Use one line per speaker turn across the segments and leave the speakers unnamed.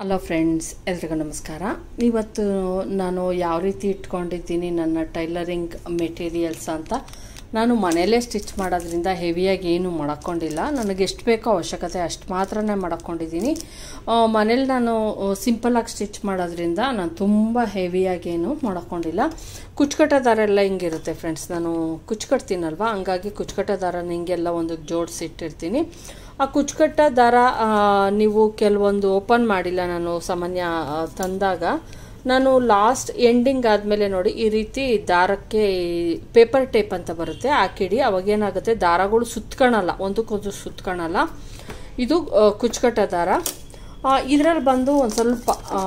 hello friends ಎಲ್ರಿಗೂ ನಮಸ್ಕಾರ ಇವತ್ತು ನಾನು ಯಾವ ರೀತಿ ಇಟ್ಕೊಂಡಿದ್ದೀನಿ ನನ್ನ ಟೈಲರಿಂಗ್ ಮೆಟೀರಿಯಲ್ಸ್ ಅಂತ ನಾನು ಮನೆಯಲ್ಲೇ ಸ್ಟಿಚ್ ಮಾಡೋದ್ರಿಂದ ಹೆವಿಯಾಗಿ ಏನು ಮಾಡ್ಕೊಂಡಿಲ್ಲ ನನಗೆ ಎಷ್ಟು ಬೇಕೋ ಅವಶ್ಯಕತೆ ಅಷ್ಟು ಮಾತ್ರನೇ ಮಾಡ್ಕೊಂಡಿದ್ದೀನಿ ಮನೇಲಿ ನಾನು ಸಿಂಪಲಾಗಿ ಸ್ಟಿಚ್ ಮಾಡೋದ್ರಿಂದ ನಾನು ತುಂಬ ಹೆವಿಯಾಗಿ ಏನು ಮಾಡ್ಕೊಂಡಿಲ್ಲ ಕುಚ್ಕಟ್ಟ ದಾರ ಎಲ್ಲ ಹಿಂಗಿರುತ್ತೆ ಫ್ರೆಂಡ್ಸ್ ನಾನು ಕುಚ್ಕಟ್ತೀನಲ್ವ ಹಂಗಾಗಿ ಕುಚ್ಕಟ್ಟ ದಾರನ ಹಿಂಗೆಲ್ಲ ಒಂದು ಜೋಡಿಸಿ ಇಟ್ಟಿರ್ತೀನಿ ಆ ಕುಚ್ಕಟ್ಟ ದಾರ ಆ, ನೀವು ಕೆಲವೊಂದು ಓಪನ್ ಮಾಡಿಲ್ಲ ನಾನು ಸಾಮಾನ್ಯ ಆ, ತಂದಾಗ ನಾನು ಲಾಸ್ಟ್ ಎಂಡಿಂಗ್ ಆದಮೇಲೆ ನೋಡಿ ಈ ರೀತಿ ದಾರಕ್ಕೆ ಪೇಪರ್ ಟೇಪ್ ಅಂತ ಬರುತ್ತೆ ಹಾಕಿಡಿ ಅವಾಗೇನಾಗುತ್ತೆ ದಾರಗಳು ಸುತ್ಕೊಳಲ್ಲ ಒಂದಕ್ಕೊಂದು ಸುತ್ಕೊಳಲ್ಲ ಇದು ಆ, ಕುಚ್ಕಟ್ಟ ದಾರ ಇದರಲ್ಲಿ ಬಂದು ಒಂದು ಸ್ವಲ್ಪ ಆ,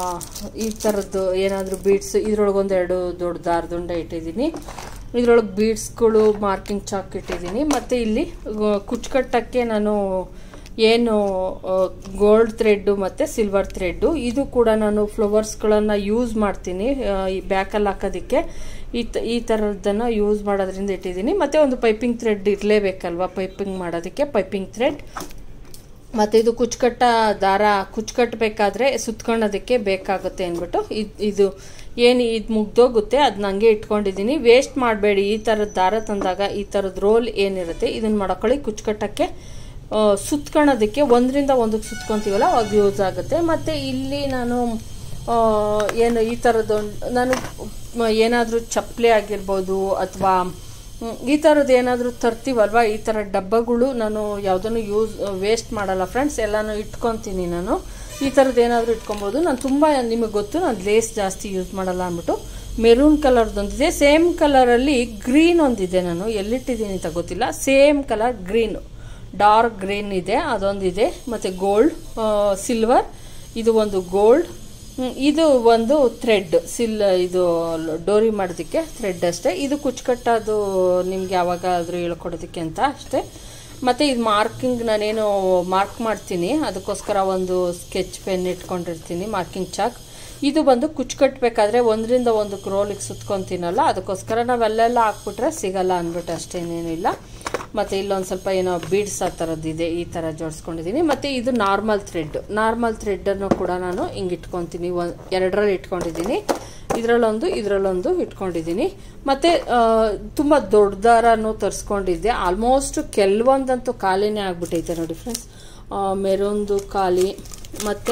ಈ ಥರದ್ದು ಏನಾದರೂ ಬೀಡ್ಸ್ ಇದ್ರೊಳಗೆ ಒಂದೆರಡು ದೊಡ್ಡ ದಾರದುಂಡ ಇಟ್ಟಿದ್ದೀನಿ ಇದ್ರೊಳಗೆ ಬೀಡ್ಸ್ಗಳು ಮಾರ್ಕಿಂಗ್ ಚಾಕ್ ಇಟ್ಟಿದ್ದೀನಿ ಮತ್ತು ಇಲ್ಲಿ ಆ, ಕುಚ್ಕಟ್ಟಕ್ಕೆ ನಾನು ಏನು ಗೋಲ್ಡ್ ಥ್ರೆಡ್ಡು ಮತ್ತು ಸಿಲ್ವರ್ ಥ್ರೆಡ್ಡು ಇದು ಕೂಡ ನಾನು ಫ್ಲವರ್ಸ್ಗಳನ್ನು ಯೂಸ್ ಮಾಡ್ತೀನಿ ಆ, ಈ ಬ್ಯಾಕಲ್ಲಿ ಹಾಕೋದಕ್ಕೆ ಈ ತ ಈ ಥರದ್ದನ್ನು ಯೂಸ್ ಮಾಡೋದ್ರಿಂದ ಇಟ್ಟಿದ್ದೀನಿ ಮತ್ತು ಒಂದು ಪೈಪಿಂಗ್ ಥ್ರೆಡ್ ಇರಲೇಬೇಕಲ್ವ ಪೈಪಿಂಗ್ ಮಾಡೋದಕ್ಕೆ ಪೈಪಿಂಗ್ ಥ್ರೆಡ್ ಮತ್ತು ಇದು ಕುಚ್ಕಟ್ಟ ದಾರ ಕುಚ್ಕಟ್ಟಬೇಕಾದ್ರೆ ಸುತ್ಕೊಳ್ಳೋದಕ್ಕೆ ಬೇಕಾಗುತ್ತೆ ಅಂದ್ಬಿಟ್ಟು ಇದು ಇದು ಏನು ಇದು ಮುಗ್ದೋಗುತ್ತೆ ಅದನ್ನ ಹಂಗೆ ಇಟ್ಕೊಂಡಿದ್ದೀನಿ ವೇಸ್ಟ್ ಮಾಡಬೇಡಿ ಈ ಥರದ ದಾರ ತಂದಾಗ ಈ ಥರದ ರೋಲ್ ಏನಿರುತ್ತೆ ಇದನ್ನು ಮಾಡ್ಕೊಳ್ಳಿ ಕುಚ್ಕಟ್ಟಕ್ಕೆ ಆ, ಸುತ್ಕೊಳ್ಳೋದಕ್ಕೆ ಒಂದರಿಂದ ಒಂದಕ್ಕೆ ಸುತ್ಕೊತೀವಲ್ಲ ಅವಾಗ ಯೂಸ್ ಆಗುತ್ತೆ ಮತ್ತು ಇಲ್ಲಿ ನಾನು ಆ, ಏನು ಈ ಥರದ್ದೊಂದು ನಾನು ಏನಾದರೂ ಚಪ್ಪಲಿ ಆಗಿರ್ಬೋದು ಅಥವಾ ಹ್ಮ್, ಈ ಥರದ್ದು ಏನಾದರೂ ತರ್ತೀವಲ್ವ ಈ ಥರ ಡಬ್ಬಗಳು ನಾನು ಯಾವುದನ್ನು ಯೂಸ್ ವೇಸ್ಟ್ ಮಾಡಲ್ಲ ಫ್ರೆಂಡ್ಸ್ ಎಲ್ಲನೂ ಇಟ್ಕೊತೀನಿ ನಾನು ಈ ಥರದ್ದು ಏನಾದರೂ ಇಟ್ಕೊಬೋದು ನಾನು ತುಂಬ ನಿಮಗೆ ಗೊತ್ತು ನಾನು ಲೇಸ್ ಜಾಸ್ತಿ ಯೂಸ್ ಮಾಡಲ್ಲ ಅಂದ್ಬಿಟ್ಟು ಮೆರೂನ್ ಕಲರ್ದೊಂದಿದೆ ಸೇಮ್ ಕಲರಲ್ಲಿ ಗ್ರೀನ್ ಒಂದಿದೆ ನಾನು ಎಲ್ಲಿಟ್ಟಿದ್ದೀನಿ ಅಂತ ಗೊತ್ತಿಲ್ಲ same colour green dark green ಇದೆ ಅದೊಂದಿದೆ ಮತ್ತು ಗೋಲ್ಡ್ ಸಿಲ್ವರ್ ಇದು ಒಂದು ಗೋಲ್ಡ್ ಹ್ಮ್, ಇದು ಒಂದು ಥ್ರೆಡ್ ಸಿಲ್ ಇದು ಡೋರಿ ಮಾಡೋದಕ್ಕೆ ಥ್ರೆಡ್ ಅಷ್ಟೇ ಇದು ಕುಚ್ಕಟ್ಟೋದು ನಿಮ್ಗೆ ಯಾವಾಗಾದರೂ ಹೇಳ್ಕೊಡೋದಕ್ಕೆ ಅಂತ ಅಷ್ಟೇ ಮತ್ತು ಇದು ಮಾರ್ಕಿಂಗ್ ನಾನೇನು ಮಾರ್ಕ್ ಮಾಡ್ತೀನಿ ಅದಕ್ಕೋಸ್ಕರ ಒಂದು ಸ್ಕೆಚ್ ಪೆನ್ ಇಟ್ಕೊಂಡಿರ್ತೀನಿ ಮಾರ್ಕಿಂಗ್ ಚಾಕ್ ಇದು ಬಂದು ಕುಚ್ಕಟ್ಟಬೇಕಾದ್ರೆ ಒಂದರಿಂದ ಒಂದು ರೋಲಿಗೆ ಸುತ್ಕೊತೀನಲ್ಲ ಅದಕ್ಕೋಸ್ಕರ ನಾವೆಲ್ಲೆಲ್ಲ ಹಾಕ್ಬಿಟ್ರೆ ಸಿಗಲ್ಲ ಅಂದ್ಬಿಟ್ಟು ಅಷ್ಟೇನೇನಿಲ್ಲ ಮತ್ತು ಇಲ್ಲೊಂದು ಸ್ವಲ್ಪ ಏನೋ ಬೀಡ್ಸ್ ಆ ಥರದ್ದಿದೆ ಈ ಥರ ಜೋಡಿಸ್ಕೊಂಡಿದ್ದೀನಿ ಮತ್ತು ಇದು ನಾರ್ಮಲ್ ಥ್ರೆಡ್ ನಾರ್ಮಲ್ ಥ್ರೆಡ್ಡನ್ನು ಕೂಡ ನಾನು ಹಿಂಗೆ ಇಟ್ಕೊತೀನಿ ಒಂದು ಎರಡರಲ್ಲಿ ಇಟ್ಕೊಂಡಿದ್ದೀನಿ ಇದರಲ್ಲೊಂದು ಇದರಲ್ಲೊಂದು ಇಟ್ಕೊಂಡಿದ್ದೀನಿ ಮತ್ತು ತುಂಬ ದೊಡ್ಡ ದಾರನೂ ತರಿಸ್ಕೊಂಡಿದ್ದೆ ಆಲ್ಮೋಸ್ಟ್ ಕೆಲವೊಂದಂತೂ ಖಾಲಿನೇ ಆಗ್ಬಿಟ್ಟೈತೆ ನೋಡಿ ಫ್ರೆಂಡ್ಸ್ ಮೆರೂನ್ದು ಖಾಲಿ ಮತ್ತು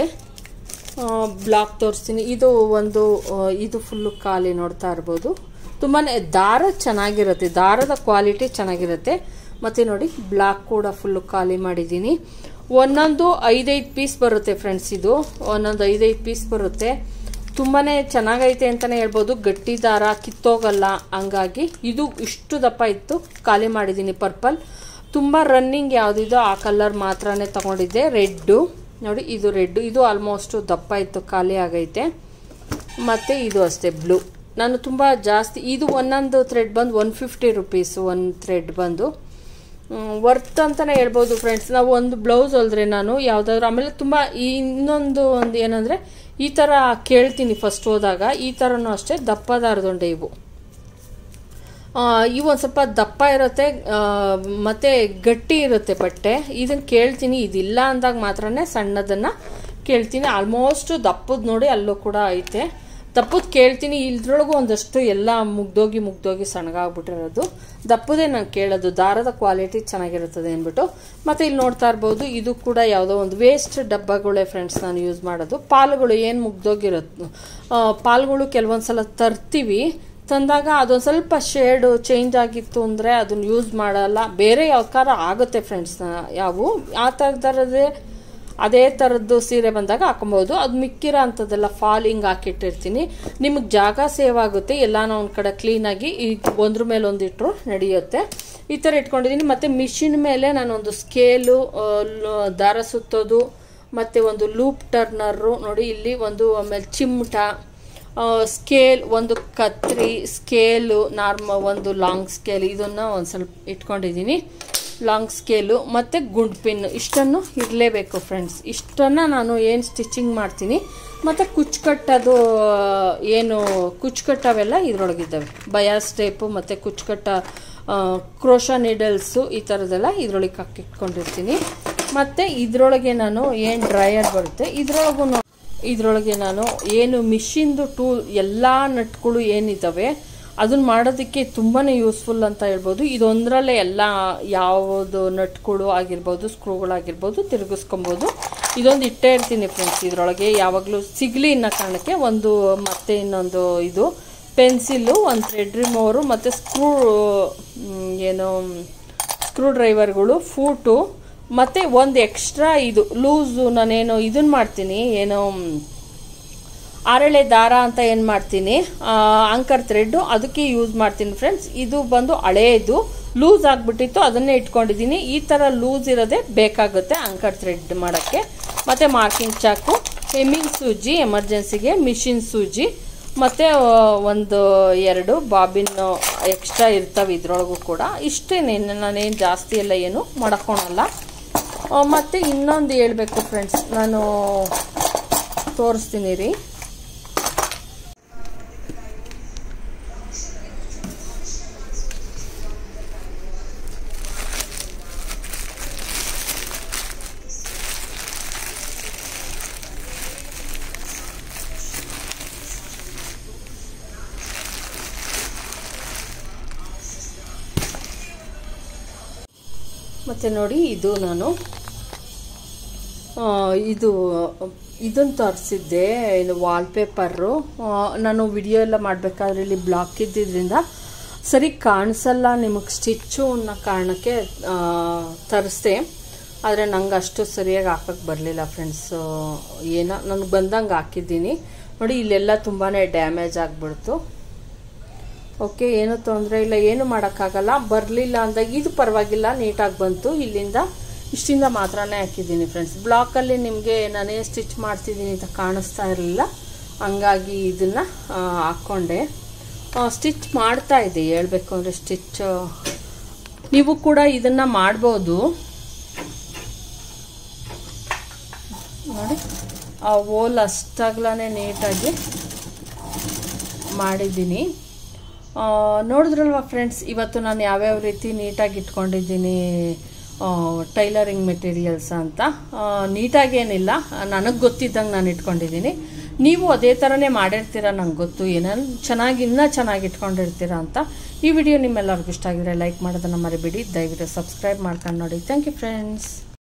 ಬ್ಲಾಕ್ ತೋರಿಸ್ತೀನಿ ಇದು ಒಂದು ಆ, ಇದು ಫುಲ್ಲು ಖಾಲಿ ನೋಡ್ತಾ ಇರ್ಬೋದು ತುಂಬಾ ದಾರ ಚೆನ್ನಾಗಿರುತ್ತೆ ದಾರದ ಕ್ವಾಲಿಟಿ ಚೆನ್ನಾಗಿರುತ್ತೆ ಮತ್ತು ನೋಡಿ ಬ್ಲಾಕ್ ಕೂಡ ಫುಲ್ಲು ಖಾಲಿ ಮಾಡಿದ್ದೀನಿ ಒಂದೊಂದು ಐದೈದು ಪೀಸ್ ಬರುತ್ತೆ ಫ್ರೆಂಡ್ಸ್ ಇದು ಒಂದೊಂದು ಐದೈದು ಪೀಸ್ ಬರುತ್ತೆ ತುಂಬಾ ಚೆನ್ನಾಗೈತೆ ಅಂತಲೇ ಹೇಳ್ಬೋದು ಗಟ್ಟಿ ದಾರ ಕಿತ್ತೋಗಲ್ಲ ಹಂಗಾಗಿ ಇದು ಇಷ್ಟು ದಪ್ಪ ಇತ್ತು ಖಾಲಿ ಮಾಡಿದ್ದೀನಿ ಪರ್ಪಲ್ ತುಂಬ ರನ್ನಿಂಗ್ ಯಾವುದಿದೋ ಆ ಕಲರ್ ಮಾತ್ರನೇ ತಗೊಂಡಿದ್ದೆ ರೆಡ್ಡು ನೋಡಿ ಇದು ರೆಡ್ ಇದು ಆಲ್ಮೋಸ್ಟ್ ದಪ್ಪ ಇತ್ತು ಖಾಲಿ ಆಗೈತೆ ಮತ್ತು ಇದು ಅಷ್ಟೇ ಬ್ಲೂ ನಾನು ತುಂಬ ಜಾಸ್ತಿ ಇದು ಒಂದೊಂದು ಥ್ರೆಡ್ ಬಂದು ಒನ್ ಫಿಫ್ಟಿ ರುಪೀಸ್ ಒಂದು ಥ್ರೆಡ್ ಬಂದು ವರ್ತ್ ಅಂತಲೇ ಹೇಳ್ಬೋದು ಫ್ರೆಂಡ್ಸ್ ನಾವು ಒಂದು ಬ್ಲೌಸ್ ಹೊಲಿದ್ರೆ ನಾನು ಯಾವುದಾದ್ರು ಆಮೇಲೆ ತುಂಬ ಇನ್ನೊಂದು ಒಂದು ಏನಂದರೆ ಈ ಥರ ಕೇಳ್ತೀನಿ ಫಸ್ಟ್ ಹೋದಾಗ ಈ ಥರನೂ ಅಷ್ಟೇ ದಪ್ಪ ದಾರದೊಂಡೆ ಇವು ಆ, ಇವು ಒಂದು ಸ್ವಲ್ಪ ದಪ್ಪ ಇರುತ್ತೆ ಆ, ಮತ್ತೆ ಗಟ್ಟಿ ಇರುತ್ತೆ ಬಟ್ಟೆ ಇದನ್ನು ಕೇಳ್ತೀನಿ ಇದಿಲ್ಲ ಅಂದಾಗ ಮಾತ್ರನೇ ಸಣ್ಣದನ್ನು ಕೇಳ್ತೀನಿ ಆಲ್ಮೋಸ್ಟ್ ದಪ್ಪದ ನೋಡಿ ಅಲ್ಲೂ ಕೂಡ ಐತೆ ದಪ್ಪದ ಕೇಳ್ತೀನಿ ಇದ್ರೊಳಗೂ ಒಂದಷ್ಟು ಎಲ್ಲ ಮುಗ್ದೋಗಿ ಮುಗ್ದೋಗಿ ಸಣ್ಣಗಾಗ್ಬಿಟ್ಟಿರೋದು ದಪ್ಪದೇ ನಾನು ಕೇಳೋದು ದಾರದ ಕ್ವಾಲಿಟಿ ಚೆನ್ನಾಗಿರುತ್ತದೆ ಅಂದ್ಬಿಟ್ಟು ಮತ್ತು ಇಲ್ಲಿ ನೋಡ್ತಾ ಇರ್ಬೋದು ಇದು ಕೂಡ ಯಾವುದೋ ಒಂದು ವೇಸ್ಟ್ ಡಬ್ಬಗಳೇ ಫ್ರೆಂಡ್ಸ್ ನಾನು ಯೂಸ್ ಮಾಡೋದು ಪಾಲುಗಳು ಏನು ಮುಗ್ದೋಗಿರುತ್ತೆ ಆ, ಪಾಲುಗಳು ಕೆಲವೊಂದು ಸಲ ತರ್ತೀವಿ ತಂದಾಗ ಅದೊಂದು ಸ್ವಲ್ಪ ಶೇಡು ಚೇಂಜ್ ಆಗಿತ್ತು ಅಂದರೆ ಅದನ್ನ ಯೂಸ್ ಮಾಡಲ್ಲ ಬೇರೆ ಯಾವ್ದಾರ ಆಗುತ್ತೆ ಫ್ರೆಂಡ್ಸ್ ಯಾವು ಆ ಥರದ್ದೇ ಅದೇ ಥರದ್ದು ಸೀರೆ ಬಂದಾಗ ಹಾಕೊಬೋದು ಅದು ಮಿಕ್ಕಿರೋ ಅಂಥದ್ದೆಲ್ಲ ಫಾಲಿಂಗ್ ಹಾಕಿಟ್ಟಿರ್ತೀನಿ ನಿಮಗೆ ಜಾಗ ಸೇವ್ ಆಗುತ್ತೆ ಎಲ್ಲಾನ ಒಂದು ಕಡೆ ಕ್ಲೀನಾಗಿ ಈ ಒಂದ್ರ ಮೇಲೆ ಒಂದು ಇಟ್ಟರು ನಡೆಯುತ್ತೆ ಈ ಥರ ಇಟ್ಕೊಂಡಿದ್ದೀನಿ ಮತ್ತು ಮಿಷಿನ್ ಮೇಲೆ ನಾನೊಂದು ಸ್ಕೇಲು ದಾರ ಸುತ್ತೋದು ಮತ್ತು ಒಂದು ಲೂಪ್ ಟರ್ನರು ನೋಡಿ ಇಲ್ಲಿ ಒಂದು ಆಮೇಲೆ ಚಿಮ್ಟ ಸ್ಕೇಲ್ ಒಂದು ಕತ್ರಿ ಸ್ಕೇಲು ನಾರ್ಮ ಒಂದು ಲಾಂಗ್ ಸ್ಕೇಲ್ ಇದನ್ನು ಒಂದು ಸ್ವಲ್ಪ ಇಟ್ಕೊಂಡಿದ್ದೀನಿ ಲಾಂಗ್ ಸ್ಕೇಲು ಮತ್ತು ಗುಂಡ್ ಪಿನ್ ಇಷ್ಟನ್ನು ಇರಲೇಬೇಕು ಫ್ರೆಂಡ್ಸ್ ಇಷ್ಟನ್ನು ನಾನು ಏನು ಸ್ಟಿಚಿಂಗ್ ಮಾಡ್ತೀನಿ ಮತ್ತು ಕುಚ್ಕಟ್ಟದು ಏನು ಕುಚ್ಕಟ್ಟವೆಲ್ಲ ಇದರೊಳಗಿದ್ದಾವೆ ಬಯಾಸ್ ಟೇಪು ಮತ್ತು ಕುಚ್ಕಟ್ಟ ಕ್ರೋಶ ನೀಡಲ್ಸು ಈ ಥರದ್ದೆಲ್ಲ ಇದರೊಳಗೆ ಹಾಕಿಟ್ಕೊಂಡಿರ್ತೀನಿ ಮತ್ತು ಇದರೊಳಗೆ ನಾನು ಏನು ಡ್ರೈಯರ್ ಬರುತ್ತೆ ಇದರೊಳಗೂ ಇದರೊಳಗೆ ನಾನು ಏನು ಮಿಷಿನ್ದು ಟೂಲ್ ಎಲ್ಲ ನಟ್ಗಳು ಏನಿದ್ದಾವೆ ಅದನ್ನ ಮಾಡೋದಕ್ಕೆ ತುಂಬಾ ಯೂಸ್ಫುಲ್ ಅಂತ ಹೇಳ್ಬೋದು ಇದೊಂದರಲ್ಲೇ ಎಲ್ಲ ಯಾವುದು ನಟ್ಗಳು ಆಗಿರ್ಬೋದು ಸ್ಕ್ರೂಗಳಾಗಿರ್ಬೋದು ತಿರುಗಿಸ್ಕೊಬೋದು ಇದೊಂದು ಇಟ್ಟೇ ಇರ್ತೀನಿ ಫ್ರೆಂಡ್ಸ್ ಇದರೊಳಗೆ ಯಾವಾಗಲೂ ಸಿಗಲಿ ಅನ್ನೋ ಕಾರಣಕ್ಕೆ ಒಂದು ಮತ್ತೆ ಇನ್ನೊಂದು ಇದು ಪೆನ್ಸಿಲ್ಲು ಒಂದು ಥ್ರೆಡ್ ರಿಮೋವರು ಮತ್ತು ಸ್ಕ್ರೂ ಏನು ಸ್ಕ್ರೂ ಡ್ರೈವರ್ಗಳು ಫೂಟು ಮತ್ತು ಒಂದು ಎಕ್ಸ್ಟ್ರಾ ಇದು ಲೂಸು ನಾನೇನು ಇದನ್ನು ಮಾಡ್ತೀನಿ ಏನೋ ಆರಳೆ ದಾರ ಅಂತ ಏನು ಮಾಡ್ತೀನಿ ಅಂಕರ್ ಥ್ರೆಡ್ಡು ಅದಕ್ಕೆ ಯೂಸ್ ಮಾಡ್ತೀನಿ ಫ್ರೆಂಡ್ಸ್ ಇದು ಬಂದು ಹಳೇದು ಲೂಸ್ ಆಗಿಬಿಟ್ಟಿತ್ತು ಅದನ್ನೇ ಇಟ್ಕೊಂಡಿದ್ದೀನಿ ಈ ಥರ ಲೂಸ್ ಇರೋದೇ ಬೇಕಾಗುತ್ತೆ ಅಂಕರ್ ಥ್ರೆಡ್ ಮಾಡೋಕ್ಕೆ ಮತ್ತು ಮಾರ್ಕಿಂಗ್ ಚಾಕು ಹೆಮ್ಮಿಂಗ್ ಸೂಜಿ ಎಮರ್ಜೆನ್ಸಿಗೆ ಮಿಷಿನ್ ಸೂಜಿ ಮತ್ತು ಒಂದು ಎರಡು ಬಾಬಿನ್ ಎಕ್ಸ್ಟ್ರಾ ಇರ್ತವೆ ಇದ್ರೊಳಗೂ ಕೂಡ ಇಷ್ಟೇ ನಾನೇನು ಜಾಸ್ತಿ ಎಲ್ಲ ಏನು ಮಾಡ್ಕೊಳಲ್ಲ ಮತ್ತು ಇನ್ನೊಂದು ಹೇಳ್ಬೇಕು ಫ್ರೆಂಡ್ಸ್ ನಾನು ತೋರಿಸ್ತೀನಿ ರೀ ಮತ್ತು ನೋಡಿ ಇದು ನಾನು ಇದು ಇದನ್ನು ತರಿಸಿದ್ದೆ ಇದು ವಾಲ್ಪೇಪರು ನಾನು ವಿಡಿಯೋ ಎಲ್ಲ ಮಾಡಬೇಕಾದ್ರೆ ಇಲ್ಲಿ ಬ್ಲಾಕ್ ಇದ್ದಿದ್ದರಿಂದ ಸರಿ ಕಾಣಿಸಲ್ಲ ನಿಮಗೆ ಸ್ಟಿಚ್ಚು ಅನ್ನೋ ಕಾರಣಕ್ಕೆ ತರಿಸ್ದೆ ಆದರೆ ನಂಗೆ ಅಷ್ಟು ಸರಿಯಾಗಿ ಹಾಕಕ್ಕೆ ಬರಲಿಲ್ಲ ಫ್ರೆಂಡ್ಸು ಏನೋ ನನಗೆ ಬಂದಂಗೆ ಹಾಕಿದ್ದೀನಿ ನೋಡಿ ಇಲ್ಲೆಲ್ಲ ತುಂಬಾ ಡ್ಯಾಮೇಜ್ ಆಗಿಬಿಡ್ತು ಓಕೆ ಏನೂ ತೊಂದರೆ ಇಲ್ಲ ಏನು ಮಾಡೋಕ್ಕಾಗಲ್ಲ ಬರಲಿಲ್ಲ ಅಂದಾಗ ಇದು ಪರವಾಗಿಲ್ಲ ನೀಟಾಗಿ ಬಂತು ಇಲ್ಲಿಂದ ಇಷ್ಟಿಂದ ಮಾತ್ರನೇ ಹಾಕಿದ್ದೀನಿ ಫ್ರೆಂಡ್ಸ್ ಬ್ಲಾಕಲ್ಲಿ ನಿಮಗೆ ನಾನೇ ಸ್ಟಿಚ್ ಮಾಡ್ತಿದ್ದೀನಿ ಅಂತ ಕಾಣಿಸ್ತಾ ಇರಲಿಲ್ಲ ಹಂಗಾಗಿ ಇದನ್ನು ಹಾಕ್ಕೊಂಡೆ ಸ್ಟಿಚ್ ಮಾಡ್ತಾ ಇದೆ ಹೇಳ್ಬೇಕು ಅಂದರೆ ಸ್ಟಿಚ್ ನೀವು ಕೂಡ ಇದನ್ನು ಮಾಡ್ಬೋದು ನೋಡಿ ಆ ಓಲ್ ಅಷ್ಟಾಗ್ಲೇ ನೀಟಾಗಿ ಮಾಡಿದ್ದೀನಿ ನೋಡಿದ್ರಲ್ವ ಫ್ರೆಂಡ್ಸ್ ಇವತ್ತು ನಾನು ಯಾವ್ಯಾವ ರೀತಿ ನೀಟಾಗಿ ಇಟ್ಕೊಂಡಿದ್ದೀನಿ ಟೈಲರಿಂಗ್ ಮೆಟೀರಿಯಲ್ಸ್ ಅಂತ ನೀಟಾಗೇನಿಲ್ಲ ನನಗೆ ಗೊತ್ತಿದ್ದಂಗೆ ನಾನು ಇಟ್ಕೊಂಡಿದ್ದೀನಿ ನೀವು ಅದೇ ಥರನೇ ಮಾಡಿರ್ತೀರ ನಂಗೆ ಗೊತ್ತು ಏನೇನು ಚೆನ್ನಾಗಿ ಇನ್ನೂ ಚೆನ್ನಾಗಿ ಇಟ್ಕೊಂಡಿರ್ತೀರ ಅಂತ ಈ ವಿಡಿಯೋ ನಿಮ್ಮೆಲ್ಲರಿಗೂ ಇಷ್ಟ ಆಗಿದ್ರೆ ಲೈಕ್ ಮಾಡೋದನ್ನು ಮರಿಬೇಡಿ ದಯವಿಟ್ಟು ಸಬ್ಸ್ಕ್ರೈಬ್ ಮಾಡ್ಕೊಂಡು ನೋಡಿ ಥ್ಯಾಂಕ್ ಯು ಫ್ರೆಂಡ್ಸ್